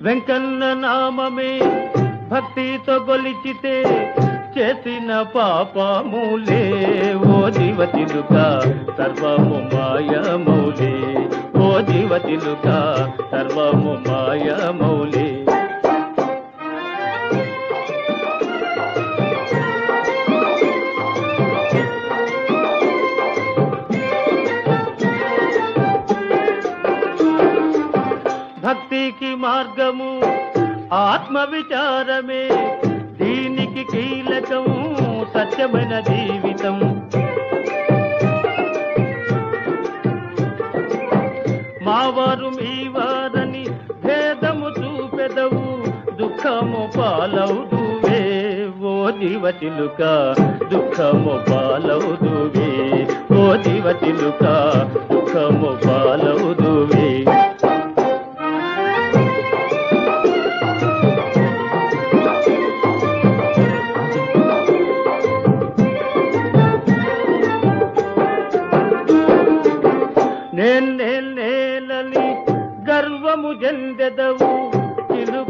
వెంకన్న నామమే భక్తితో గొలిచితే చేసిన పాపములే ఓ జీవతిలుక సర్వము మాయమౌలే ఓ జీవతిలుక సర్వము మాయమౌలే భక్తికి మార్గము ఆత్మ విచారమే దీనికి కీలకం సత్యమైన జీవితం మావారు మీ వారని భేదము చూపెదవు దుఃఖము పాలవుదువే ఓ జీవతిలుక దుఃఖము పాలవుదువే ఓ జీవతిలుక దుఃఖము పాలవుదువే నేను నేను నేలని గర్వము చెందెదవు చిలుక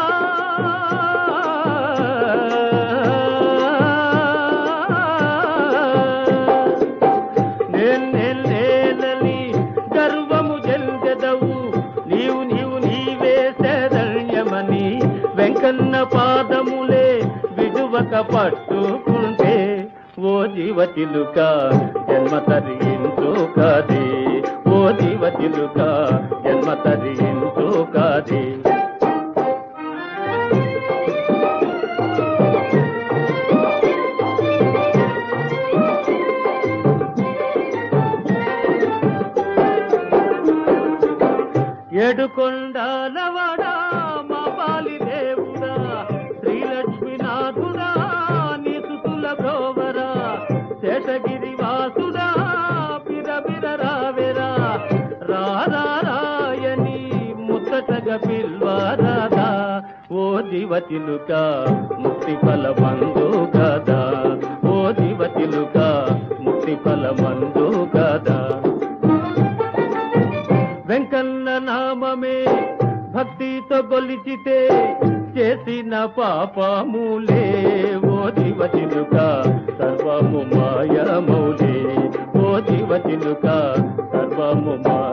నేను నేను నేలని గర్వము చెందెదవు నీవు నీవు నీవే శరణ్యమని వెంకన్న పాదములే విడువక పట్టుకుంటే ఓ జీవతిలుక జన్మ తరించు కాదే ఓ జీవతిలుక జన్మ తరించు కాదే ఏడు కొండలవడా మా పాలి దేవుడా శ్రీలక్ష్మీనాథుడా నీ సుతుల బ్రోవరా శేషగిరి వాసుడా పిర పిర రావెరా రారా రాయని ముచ్చటగా పిల్వారాదా ఓ దివతిలుక ముక్తి ఫల మందు కదా ఓ దివతిలుక ముక్తి ఫల మందు కదా వెంకన్న నామమే భక్తితో గొలిచితే చేసిన పాపములే ఓ దివతిలుక సర్వము మాయమౌలే ఓ దివతిలుక సర్వము మాయ